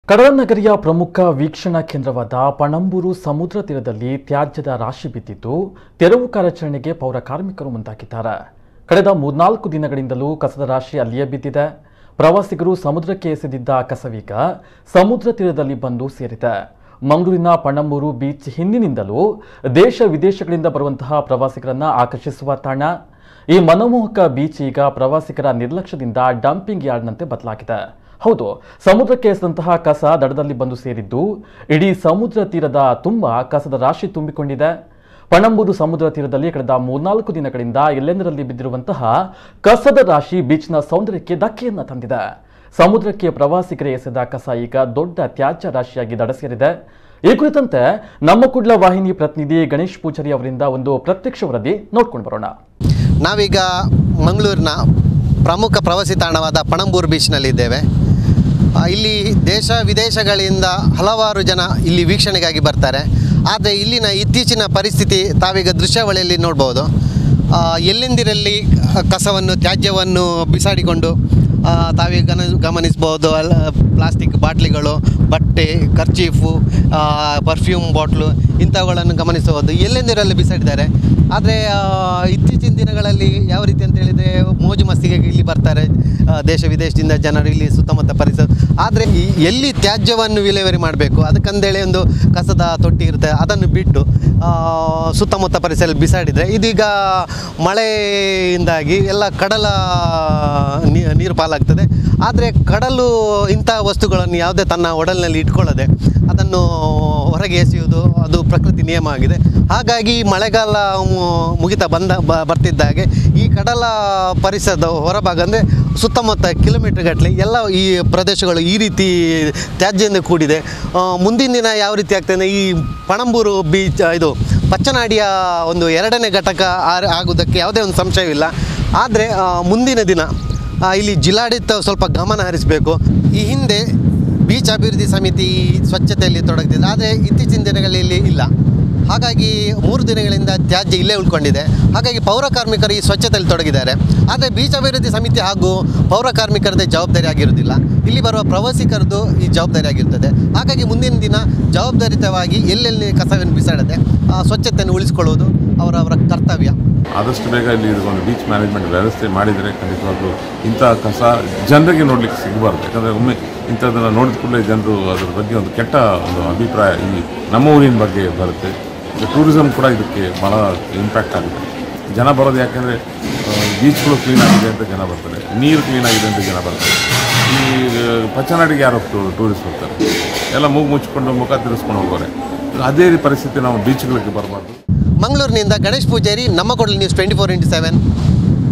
ಕಡಲನಗರಿಯ ಪ್ರಮುಖ ವೀಕ್ಷಣಾ ಕೇಂದ್ರವಾದ ಪಣಂಬೂರು ಸಮುದ್ರ ತೀರದಲ್ಲಿ ತ್ಯಾಜ್ಯದ ರಾಶಿ ಬಿದ್ದಿದ್ದು ತೆರವು ಕಾರ್ಯಾಚರಣೆಗೆ ಪೌರ ಕಾರ್ಮಿಕರು ಮುಂದಾಗಿದ್ದಾರೆ ಕಳೆದ ಮೂರ್ನಾಲ್ಕು ದಿನಗಳಿಂದಲೂ ಕಸದ ರಾಶಿ ಅಲ್ಲಿಯೇ ಬಿದ್ದಿದೆ ಪ್ರವಾಸಿಗರು ಸಮುದ್ರಕ್ಕೆ ಎಸೆದಿದ್ದ ಕಸವೀಗ ಸಮುದ್ರ ತೀರದಲ್ಲಿ ಬಂದು ಸೇರಿದೆ ಮಂಗಳೂರಿನ ಪಣಂಬೂರು ಬೀಚ್ ಹಿಂದಿನಿಂದಲೂ ದೇಶ ವಿದೇಶಗಳಿಂದ ಬರುವಂತಹ ಪ್ರವಾಸಿಗರನ್ನ ಆಕರ್ಷಿಸುವ ತಾಣ ಈ ಮನಮೋಹಕ ಬೀಚ್ ಈಗ ಪ್ರವಾಸಿಗರ ನಿರ್ಲಕ್ಷ್ಯದಿಂದ ಡಂಪಿಂಗ್ ಯಾರ್ಡ್ನಂತೆ ಬದಲಾಗಿದೆ ಹೌದು ಸಮುದ್ರಕ್ಕೆ ಎಸೆದಂತಹ ಕಸ ದಡದಲ್ಲಿ ಬಂದು ಸೇರಿದ್ದು ಇಡೀ ಸಮುದ್ರ ತೀರದ ತುಂಬ ಕಸದ ರಾಶಿ ತುಂಬಿಕೊಂಡಿದೆ ಪಣಂಬೂರು ಸಮುದ್ರ ತೀರದಲ್ಲಿ ಕಳೆದ ಮೂರ್ನಾಲ್ಕು ದಿನಗಳಿಂದ ಎಲ್ಲೆಂದರಲ್ಲಿ ಬಿದ್ದಿರುವಂತಹ ಕಸದ ರಾಶಿ ಬೀಚ್ನ ಸೌಂದರ್ಯಕ್ಕೆ ಧಕ್ಕೆಯನ್ನ ತಂದಿದೆ ಸಮುದ್ರಕ್ಕೆ ಪ್ರವಾಸಿಗರೇ ಎಸೆದ ಕಸ ಈಗ ದೊಡ್ಡ ತ್ಯಾಜ್ಯ ರಾಶಿಯಾಗಿ ದಡ ಸೇರಿದೆ ಈ ಕುರಿತಂತೆ ನಮ್ಮ ಕುಡ್ಲ ವಾಹಿನಿ ಪ್ರತಿನಿಧಿ ಗಣೇಶ್ ಪೂಜಾರಿ ಅವರಿಂದ ಒಂದು ಪ್ರತ್ಯಕ್ಷ ವರದಿ ನೋಡ್ಕೊಂಡು ಬರೋಣ ನಾವೀಗ ಮಂಗಳೂರಿನ ಪ್ರಮುಖ ಪ್ರವಾಸಿ ತಾಣವಾದ ಪಣಂಬೂರು ಬೀಚ್ನಲ್ಲಿದ್ದೇವೆ ಆ, ಇಲ್ಲಿ ದೇಶ ವಿದೇಶಗಳಿಂದ ಹಲವಾರು ಜನ ಇಲ್ಲಿ ವೀಕ್ಷಣೆಗಾಗಿ ಬರ್ತಾರೆ ಆದರೆ ಇಲ್ಲಿನ ಇತ್ತೀಚಿನ ಪರಿಸ್ಥಿತಿ ತಾವೀಗ ದೃಶ್ಯಾವಳಿಯಲ್ಲಿ ನೋಡ್ಬೋದು ಆ, ಎಲ್ಲೆಂದಿರಲ್ಲಿ ಕಸವನ್ನು ತ್ಯಾಜ್ಯವನ್ನು ಬಿಸಾಡಿಕೊಂಡು ಆ, ತಾವೀಗ ಗನ ಗಮನಿಸ್ಬೋದು ಅಲ್ಲ ಪ್ಲಾಸ್ಟಿಕ್ ಬಾಟ್ಲಿಗಳು ಬಟ್ಟೆ ಖರ್ಚೀಫು ಪರ್ಫ್ಯೂಮ್ ಬಾಟ್ಲು ಇಂಥವುಗಳನ್ನು ಗಮನಿಸಬಹುದು ಎಲ್ಲೆಂದಿರಲ್ಲಿ ಬಿಸಾಡಿದ್ದಾರೆ ಆದರೆ ಇತ್ತೀಚಿನ ದಿನಗಳಲ್ಲಿ ಯಾವ ರೀತಿ ಅಂತ ಹೇಳಿದರೆ ಮೋಜು ಮಸ್ತಿಗೆ ಇಲ್ಲಿ ಬರ್ತಾರೆ ಆ, ದೇಶ ವಿದೇಶದಿಂದ ಜನರು ಇಲ್ಲಿ ಸುತ್ತಮುತ್ತ ಪರಿಸರ ಆದರೆ ಈ ಎಲ್ಲಿ ತ್ಯಾಜ್ಯವನ್ನು ವಿಲೇವಾರಿ ಮಾಡಬೇಕು ಅದಕ್ಕಂದೇಳಿ ಒಂದು ಕಸದ ತೊಟ್ಟಿ ಇರುತ್ತೆ ಅದನ್ನು ಬಿಟ್ಟು ಆ, ಸುತ್ತಮುತ್ತ ಪರಿಸರ ಬಿಸಾಡಿದರೆ ಇದೀಗ ಮಳೆಯಿಂದಾಗಿ ಎಲ್ಲ ಕಡಲ ನೀ- ನೀರು ಪಾಲಾಗ್ತದೆ ಆದರೆ ಕಡಲು ಇಂಥ ವಸ್ತುಗಳನ್ನು ಯಾವುದೇ ತನ್ನ ಒಡಲಿನಲ್ಲಿ ಇಟ್ಕೊಳ್ಳದೆ ಅದನ್ನು ಹೊರಗೆ ಎಸೆಯುವುದು ಅದು ಪ್ರಕೃತಿ ನಿಯಮ ಆಗಿದೆ ಹಾಗಾಗಿ ಮಳೆಗಾಲ ಮು- ಮುಗಿತಾ ಬಂದ ಬ- ಬರ್ತಿದ್ದಾಗೆ ಈ ಕಡಲ ಪರಿಸರದ ಹೊರಭಾಗ ಅಂದರೆ ಸುತ್ತಮುತ್ತ ಕಿಲೋಮೀಟರ್ ಗಟ್ಟಲೆ ಎಲ್ಲ ಈ ಪ್ರದೇಶಗಳು ಈ ರೀತಿ ತ್ಯಾಜ್ಯದಿಂದ ಕೂಡಿದೆ ಆ, ಮುಂದಿನ ದಿನ ಯಾವ ರೀತಿ ಆಗ್ತದೆ ಈ ಪಣಂಬೂರು ಬೀಚ್ ಇದು ಪಚ್ಚನಾಡಿಯ ಒಂದು ಎರಡನೇ ಘಟಕ ಆ- ಆಗುವುದಕ್ಕೆ ಯಾವುದೇ ಒಂದು ಸಂಶಯವಿಲ್ಲ ಆದರೆ ಮುಂದಿನ ದಿನ ಆ, ಇಲ್ಲಿ ಜಿಲ್ಲಾಡಳಿತ ಸ್ವಲ್ಪ ಗಮನ ಹರಿಸಬೇಕು ಈ ಹಿಂದೆ ಬೀಚ್ ಅಭಿವೃದ್ಧಿ ಸಮಿತಿ ಸ್ವಚ್ಛತೆಯಲ್ಲಿ ತೊಡಗುತ್ತಿದೆ ಆದರೆ ಇತ್ತೀಚಿನ ದಿನಗಳಲ್ಲಿ ಇಲ್ಲ ಹಾಗಾಗಿ ಮೂರು ದಿನಗಳಿಂದ ತ್ಯಾಜ್ಯ ಇಲ್ಲೇ ಉಳ್ಕೊಂಡಿದೆ ಹಾಗಾಗಿ ಪೌರ ಕಾರ್ಮಿಕರು ಈ ಸ್ವಚ್ಛತೆಯಲ್ಲಿ ತೊಡಗಿದ್ದಾರೆ ಆದರೆ ಬೀಚ್ ಅಭಿವೃದ್ಧಿ ಸಮಿತಿ ಹಾಗೂ ಪೌರ ಕಾರ್ಮಿಕರದೇ ಜವಾಬ್ದಾರಿ ಆಗಿರುವುದಿಲ್ಲ ಇಲ್ಲಿ ಬರುವ ಪ್ರವಾಸಿಗರದ್ದು ಈ ಜವಾಬ್ದಾರಿ ಆಗಿರ್ತದೆ ಹಾಗಾಗಿ ಮುಂದಿನ ದಿನ ಜವಾಬ್ದಾರಿತವಾಗಿ ಎಲ್ಲೆಲ್ಲಿ ಕಸವನ್ನು ಬಿಸಾಡದೆ ಆ ಸ್ವಚ್ಛತೆಯನ್ನು ಉಳಿಸಿಕೊಳ್ಳುವುದು ಅವರವರ ಕರ್ತವ್ಯ ಆದಷ್ಟು ಬೇಗ ಇಲ್ಲಿ ಒಂದು ಬೀಚ್ ಮ್ಯಾನೇಜ್ಮೆಂಟ್ ವ್ಯವಸ್ಥೆ ಮಾಡಿದರೆ ಖಂಡಿತವಾಗ್ಲೂ ಇಂಥ ಕಸ ಜನರಿಗೆ ನೋಡಲಿಕ್ಕೆ ಸಿಗಬಾರ್ದು ಯಾಕಂದರೆ ಒಮ್ಮೆ ಇಂಥದ್ದನ್ನು ನೋಡಿದ ಕೂಡಲೇ ಜನರು ಅದ್ರ ಬಗ್ಗೆ ಒಂದು ಕೆಟ್ಟ ಒಂದು ಅಭಿಪ್ರಾಯ ಈ ನಮ್ಮ ಊರಿನ ಬಗ್ಗೆ ಬರುತ್ತೆ ಟೂರಿಸಮ್ ಕೂಡ ಇದಕ್ಕೆ ಭಾಳ ಇಂಪ್ಯಾಕ್ಟ್ ಆಗುತ್ತೆ ಜನ ಬರೋದು ಯಾಕೆಂದರೆ ಬೀಚ್ಗಳು ಕ್ಲೀನ್ ಆಗಿದೆ ಅಂತ ಜನ ಬರ್ತಾರೆ ನೀರು ಕ್ಲೀನ್ ಆಗಿದೆ ಅಂತ ಜನ ಬರ್ತಾರೆ ಈ ಆ, ಪಚ್ಚನಾಡಿಗೆ ಯಾರು ಹೋಗ್ತಾರೆ ಟೂರಿಸ್ಟ್ ಹೋಗ್ತಾರೆ ಎಲ್ಲ ಮೂಗು ಮುಚ್ಕೊಂಡು ಮುಖ ತಿರ್ಸ್ಕೊಂಡು ಹೋಗೋರೆ ಅದೇ ಪರಿಸ್ಥಿತಿ ನಾವು ಬೀಚ್ಗಳಿಗೆ ಬರಬಾರ್ದು ಮಂಗಳೂರಿನಿಂದ ಗಣೇಶ್ ಪೂಜಾರಿ ನಮ್ಮ ಕೊಡಲಿ news twenty four into seven